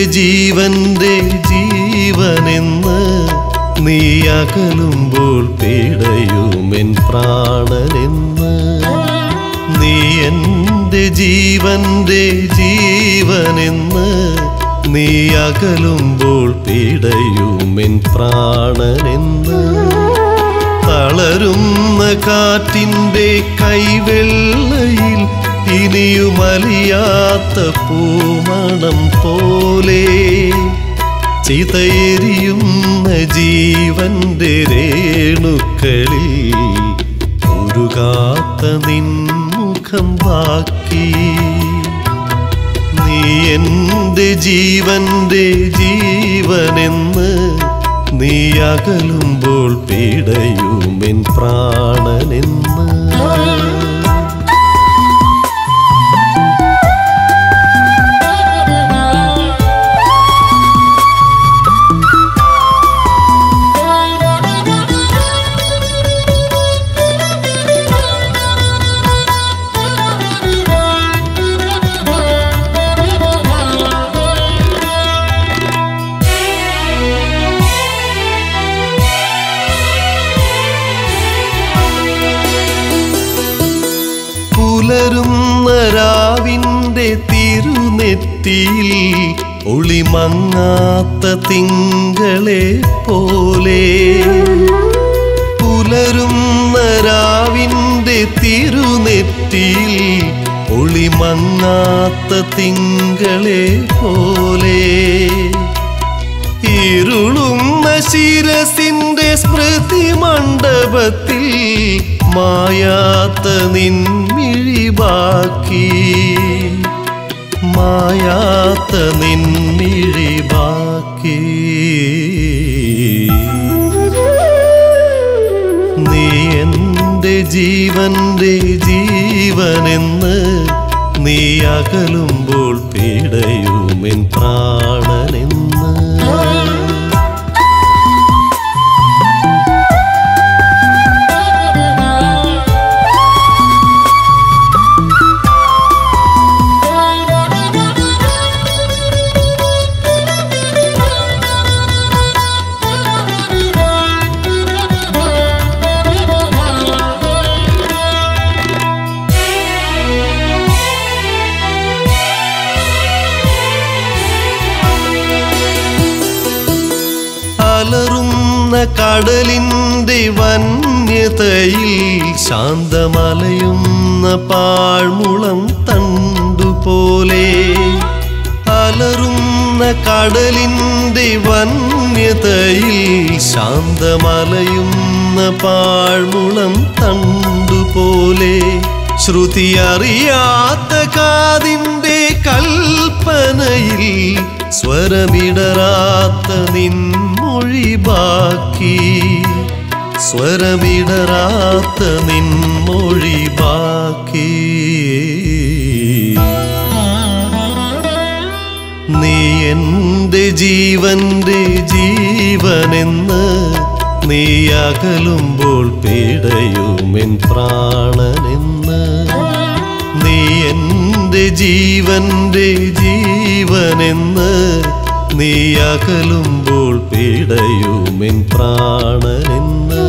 ജീവന്റെ ജീവനെന്ന് നീ അകലുമ്പോൾ പീടയുമെൻ പ്രാണനെന്ന് നീ എൻ്റെ ജീവന്റെ ജീവനെന്ന് നീ അകലുമ്പോൾ പീടയുമെൻ പ്രാണനെന്ന് തളരുന്ന കാറ്റിൻ്റെ കൈവെള്ളയിൽ ഇനിയുമലിയാത്ത പൂമണം പോലെ ചിതയെരിയുന്ന ജീവന്റെ രേണുക്കളിൽ ഉരുകാത്ത നിൻമുഖം ബാക്കി നീ എൻ്റെ ജീവന്റെ ജീവനെന്ന് നീ അകലുമ്പോൾ പീടയുമെൻ പ്രാണനെന്ന് പുലരുന്ന രാവിൻ്റെ തിരുനെറ്റിയിൽ ഒളിമങ്ങാത്ത തിങ്കളെ പോലെ പുലരുന്ന രാവിൻ്റെ തിരുനെറ്റിയിൽ ഒളിമങ്ങാത്ത തിങ്കളെ പോലെ ഇരുളുന്ന ശിരസിന്റെ സ്മൃതി മണ്ഡപത്തിൽ മായാത്ത നിൻമിഴി ബാക്കി മായാത്ത നിൻമിഴി ബാക്കി നീ എൻ്റെ ജീവന്റെ ജീവനെന്ന് നീ അകലുമ്പോൾ പീടയുമെൻ പ്രാണനെന്ന് അലറുന്ന കടലിൻ്റെ വന്യതയിൽ ശാന്തമലയുന്ന പാഴ്മുളം തണ്ടുപോലെ അലറുന്ന കടലിൻ്റെ വന്യതയിൽ ശാന്തമലയുന്ന പാഴ്മുളം തണ്ടുപോലെ ശ്രുതി അറിയാത്ത കാതിൻ്റെ കൽപ്പനയിൽ സ്വരമിടറാത്ത നിൻമൊഴി ബാക്കി സ്വരമിടറാത്ത നിൻമൊഴി ബാക്കി നീ എൻ്റെ ജീവന്റെ ജീവനെന്ന് നീ അകലുമ്പോൾ പീടയുമെൻ പ്രാണനെന്ന് നീ എൻ്റെ ജീവന്റെ ജീവനെന്ന് നീ അകലുമ്പോൾ പീടയുമെൻ പ്രാണനെന്ന്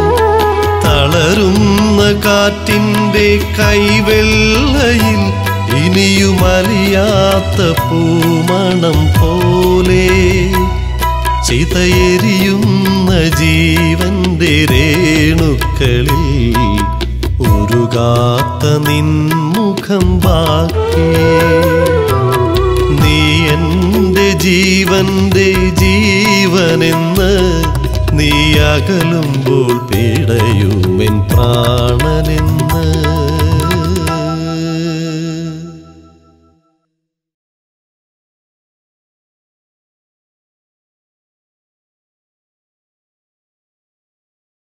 തളരുന്ന കാറ്റിൻ്റെ കൈവെള്ളയിൽ ഇനിയുമലിയാത്ത പൂമണം പോലെ ചിതയെരിയുന്ന ജീവന്റെ രേണുക്കളിൽ ഉരുകാത്ത നിൻമുഖം ബാക്കി നീ എൻ്റെ ജീവന്റെ ജീവനെന്ന് നീ അകലുമ്പോൾ പീടയുമെൻ പ്രാണനെന്ന്